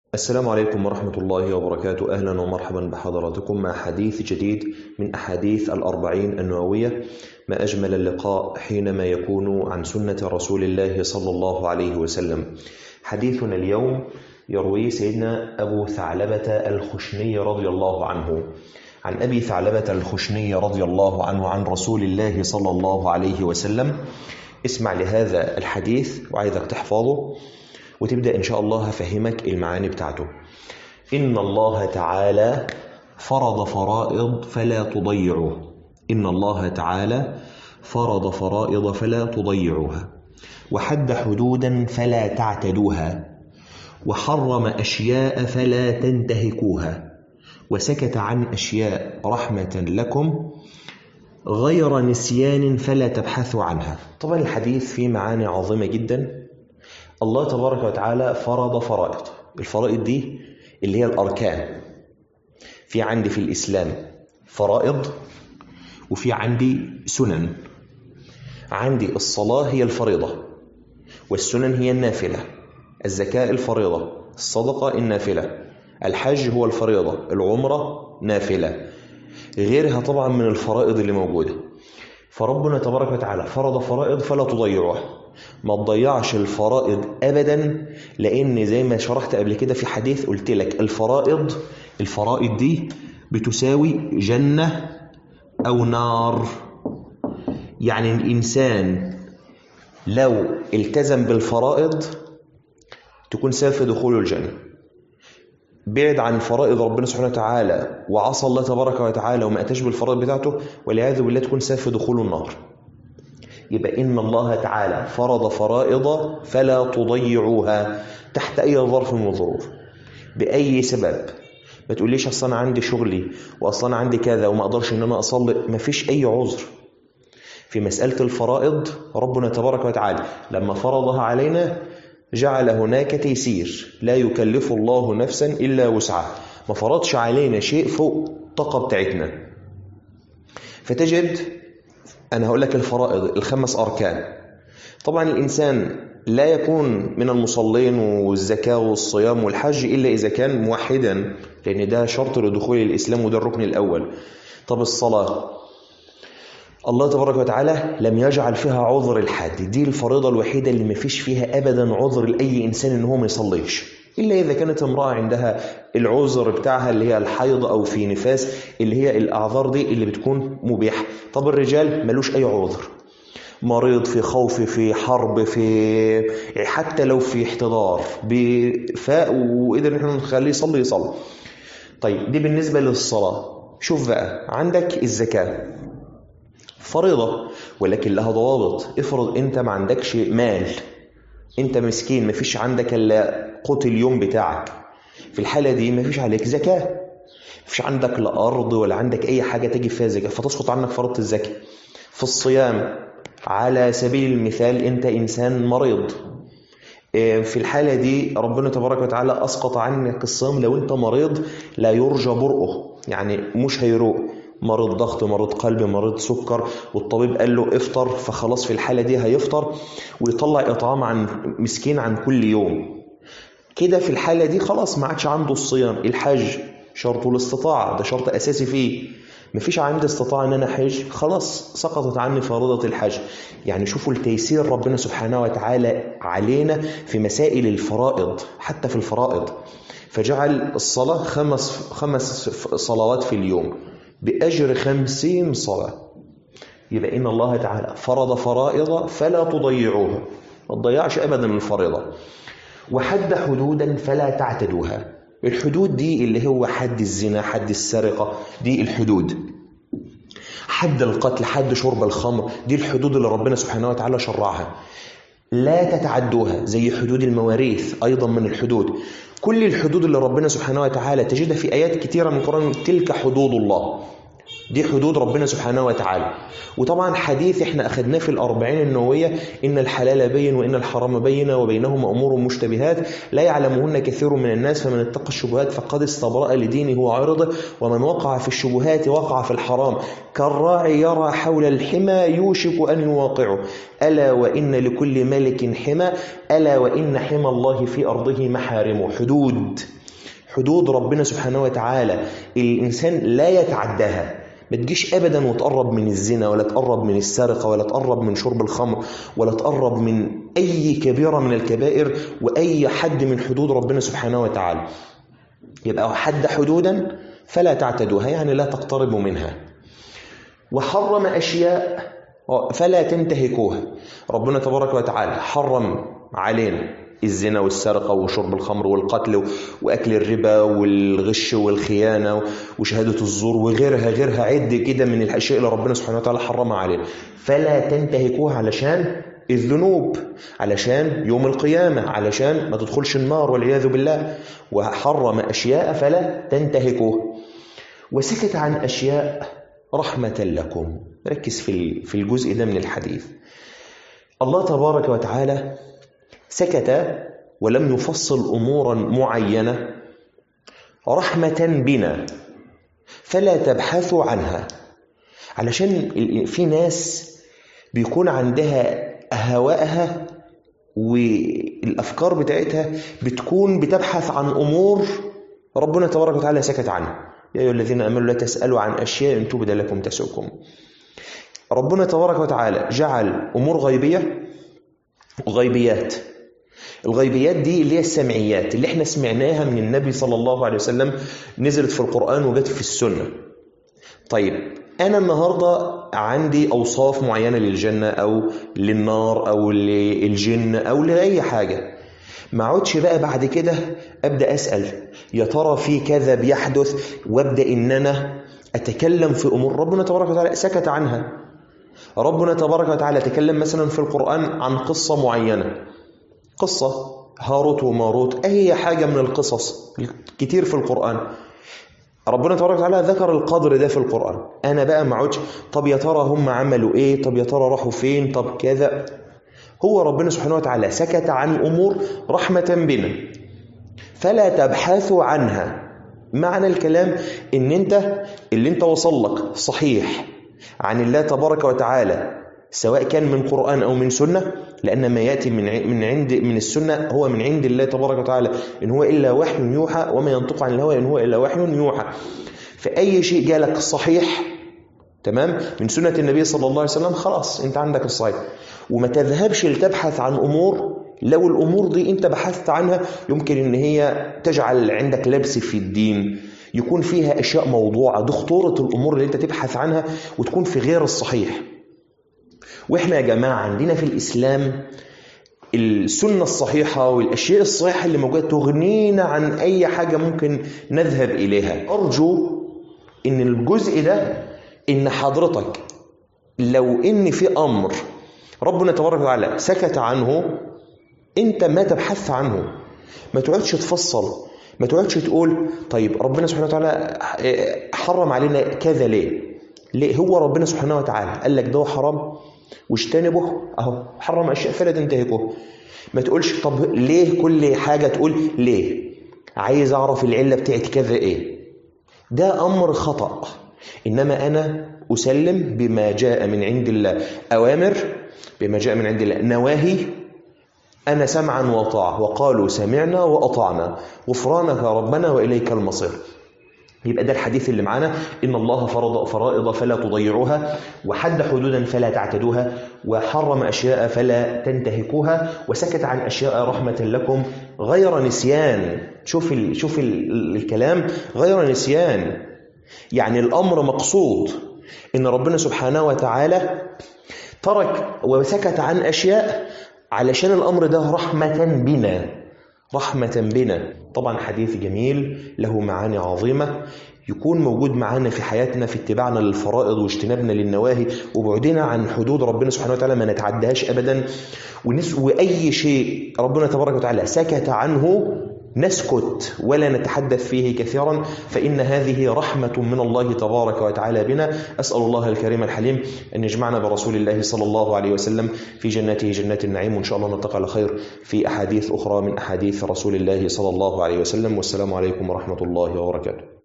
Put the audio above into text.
السلام عليكم ورحمة الله وبركاته أهلا ومرحبا بحضراتكم مع حديث جديد من أحاديث الأربعين النووية ما أجمل اللقاء حينما يكون عن سنة رسول الله صلى الله عليه وسلم حديثنا اليوم يروي سيدنا أبو ثعلبة الخشني رضي الله عنه عن أبي ثعلبة الخشني رضي الله عنه عن رسول الله صلى الله عليه وسلم اسمع لهذا الحديث وعايزك تحفظه وتبدأ إن شاء الله هفهمك المعاني بتاعته إن الله تعالى فرض فرائض فلا تضيعوه إن الله تعالى فرض فرائض فلا تضيعوها وحد حدودا فلا تعتدوها وحرم أشياء فلا تنتهكوها وسكت عن أشياء رحمة لكم غير نسيان فلا تبحثوا عنها طبعا الحديث فيه معاني عظيمة جدا الله تبارك وتعالى فرض فرائض الفرائض دي اللي هي الأركان في عندي في الإسلام فرائض وفي عندي سنن عندي الصلاة هي الفريضة والسنن هي النافلة الزكاة الفريضة الصدقة النافلة الحج هو الفريضة العمرة نافلة غيرها طبعا من الفرائض اللي موجودة فربنا تبارك وتعالى فرض فرائض فلا تضيعوها ما تضيعش الفرائض ابدا لان زي ما شرحت قبل كده في حديث قلت لك الفرائض الفرائض دي بتساوي جنة او نار يعني الانسان لو التزم بالفرائض تكون سبب في دخوله الجنة بعد عن فرائض ربنا سبحانه وتعالى وعصى الله تبارك وتعالى وما أتاش بالفرائض بتاعته والعياذ بالله تكون سبب في دخوله النار يبقى إن الله تعالى فرض فرائض فلا تضيعوها تحت أي ظرف من الظروف بأي سبب ما تقوليش أصلا أنا عندي شغلي وأصلا عندي كذا وما أقدرش إن أنا أصلي ما فيش أي عذر في مسألة الفرائض ربنا تبارك وتعالى لما فرضها علينا جعل هناك تيسير لا يكلف الله نفسا إلا وسعها ما فرضش علينا شيء فوق الطاقة بتاعتنا فتجد أنا هقول لك الفرائض الخمس أركان طبعا الإنسان لا يكون من المصلين والزكاة والصيام والحج إلا إذا كان موحدا لأن ده شرط لدخول الإسلام وده الركن الأول طب الصلاة الله تبارك وتعالى لم يجعل فيها عذر الحد دي الفريضة الوحيدة اللي ما فيش فيها أبدا عذر لأي إنسان إن هو ما يصليش إلا إذا كانت امرأة عندها العذر بتاعها اللي هي الحيض أو في نفاس اللي هي الأعذار دي اللي بتكون مبيحة طب الرجال ملوش أي عذر مريض في خوف في حرب في حتى لو في احتضار بفاء وقدر احنا نخليه يصلي يصلي طيب دي بالنسبة للصلاة شوف بقى عندك الزكاة فريضة ولكن لها ضوابط افرض انت ما عندكش مال انت مسكين ما فيش عندك الا قوت اليوم بتاعك في الحالة دي ما فيش عليك زكاة ما فيش عندك لا أرض ولا عندك أي حاجة تجي فيها زكاة فتسقط عنك فرض الزكاة في الصيام على سبيل المثال انت إنسان مريض في الحالة دي ربنا تبارك وتعالى أسقط عنك الصيام لو انت مريض لا يرجى برؤه يعني مش هيروق مريض ضغط مريض قلب مريض سكر والطبيب قال له افطر فخلاص في الحالة دي هيفطر ويطلع إطعام عن مسكين عن كل يوم كده في الحالة دي خلاص ما عادش عنده الصيام الحج شرط الاستطاعة ده شرط أساسي فيه مفيش عندي استطاعة ان انا حج خلاص سقطت عني فريضة الحج يعني شوفوا التيسير ربنا سبحانه وتعالى علينا في مسائل الفرائض حتى في الفرائض فجعل الصلاة خمس خمس صلوات في اليوم بأجر خمسين صلاة يبقى إن الله تعالى فرض فرائض فلا تضيعوها ما تضيعش أبدا الفريضة وحد حدودا فلا تعتدوها الحدود دي اللي هو حد الزنا حد السرقة دي الحدود حد القتل حد شرب الخمر دي الحدود اللي ربنا سبحانه وتعالى شرعها لا تتعدوها زي حدود المواريث أيضا من الحدود كل الحدود اللي ربنا سبحانه وتعالى تجدها في آيات كثيرة من القرآن تلك حدود الله دي حدود ربنا سبحانه وتعالى وطبعا حديث احنا أخذناه في الأربعين النووية إن الحلال بين وإن الحرام بين وبينهما أمور مشتبهات لا يعلمهن كثير من الناس فمن اتقى الشبهات فقد استبرأ لدينه وعرضه ومن وقع في الشبهات وقع في الحرام كالراعي يرى حول الحمى يوشك أن يواقعه ألا وإن لكل ملك حمى ألا وإن حمى الله في أرضه محارمه حدود حدود ربنا سبحانه وتعالى الإنسان لا يتعداها ما تجيش ابدا وتقرب من الزنا ولا تقرب من السرقه ولا تقرب من شرب الخمر ولا تقرب من اي كبيره من الكبائر واي حد من حدود ربنا سبحانه وتعالى يبقى حد حدودا فلا تعتدوها يعني لا تقتربوا منها وحرم اشياء فلا تنتهكوها ربنا تبارك وتعالى حرم علينا الزنا والسرقة وشرب الخمر والقتل وأكل الربا والغش والخيانة وشهادة الزور وغيرها غيرها عد كده من الأشياء اللي ربنا سبحانه وتعالى حرمها علينا فلا تنتهكوها علشان الذنوب علشان يوم القيامة علشان ما تدخلش النار والعياذ بالله وحرم أشياء فلا تنتهكوها وسكت عن أشياء رحمة لكم ركز في في الجزء ده من الحديث الله تبارك وتعالى سكت ولم يفصل امورا معينه رحمه بنا فلا تبحثوا عنها علشان في ناس بيكون عندها هوائها والافكار بتاعتها بتكون بتبحث عن امور ربنا تبارك وتعالى سكت عنها يا ايها الذين امنوا لا تسالوا عن اشياء ان تبد لكم تسؤكم ربنا تبارك وتعالى جعل امور غيبيه وغيبيات الغيبيات دي اللي هي السمعيات اللي احنا سمعناها من النبي صلى الله عليه وسلم نزلت في القرآن وجت في السنة طيب أنا النهاردة عندي أوصاف معينة للجنة أو للنار أو للجن أو لأي حاجة ما اقعدش بقى بعد كده أبدأ أسأل يا ترى في كذا بيحدث وأبدأ إن أنا أتكلم في أمور ربنا تبارك وتعالى سكت عنها ربنا تبارك وتعالى تكلم مثلا في القرآن عن قصة معينة قصة هاروت وماروت أي حاجة من القصص كتير في القرآن ربنا تبارك وتعالى ذكر القدر ده في القرآن أنا بقى ما عودش طب يا ترى هم عملوا إيه طب يا ترى راحوا فين طب كذا هو ربنا سبحانه وتعالى سكت عن أمور رحمة بنا فلا تبحثوا عنها معنى الكلام ان انت اللي انت وصل لك صحيح عن الله تبارك وتعالى سواء كان من قرآن أو من سنة لأن ما يأتي من من عند من السنة هو من عند الله تبارك وتعالى إن هو إلا وحي يوحى وما ينطق عن الهوى إن هو إلا وحي يوحى فأي شيء جالك صحيح تمام من سنة النبي صلى الله عليه وسلم خلاص أنت عندك الصحيح وما تذهبش لتبحث عن أمور لو الأمور دي أنت بحثت عنها يمكن إن هي تجعل عندك لبس في الدين يكون فيها أشياء موضوعة دي خطورة الأمور اللي أنت تبحث عنها وتكون في غير الصحيح واحنا يا جماعه عندنا في الاسلام السنه الصحيحه والاشياء الصحيحه اللي موجوده تغنينا عن اي حاجه ممكن نذهب اليها ارجو ان الجزء ده ان حضرتك لو ان في امر ربنا تبارك وتعالى سكت عنه انت ما تبحث عنه ما تقعدش تفصل ما تقعدش تقول طيب ربنا سبحانه وتعالى حرم علينا كذا ليه ليه هو ربنا سبحانه وتعالى قال لك ده حرام واجتنبه اهو حرم اشياء فلا تنتهكوه ما تقولش طب ليه كل حاجه تقول ليه عايز اعرف العله بتاعت كذا ايه ده امر خطا انما انا اسلم بما جاء من عند الله اوامر بما جاء من عند الله نواهي انا سمعا وطاعه وقالوا سمعنا واطعنا غفرانك ربنا واليك المصير يبقى ده الحديث اللي معانا إن الله فرض فرائض فلا تضيعوها وحد حدودا فلا تعتدوها وحرم أشياء فلا تنتهكوها وسكت عن أشياء رحمة لكم غير نسيان شوف ال شوف ال الكلام غير نسيان يعني الأمر مقصود إن ربنا سبحانه وتعالى ترك وسكت عن أشياء علشان الأمر ده رحمة بنا رحمة بنا طبعا حديث جميل له معاني عظيمة يكون موجود معانا في حياتنا في اتباعنا للفرائض واجتنابنا للنواهي وبعدنا عن حدود ربنا سبحانه وتعالى ما نتعداش ابدا ونس واي شيء ربنا تبارك وتعالى سكت عنه نسكت ولا نتحدث فيه كثيرا فإن هذه رحمة من الله تبارك وتعالى بنا أسأل الله الكريم الحليم أن يجمعنا برسول الله صلى الله عليه وسلم في جناته جنات النعيم وإن شاء الله نلتقي على خير في أحاديث أخرى من أحاديث رسول الله صلى الله عليه وسلم والسلام عليكم ورحمة الله وبركاته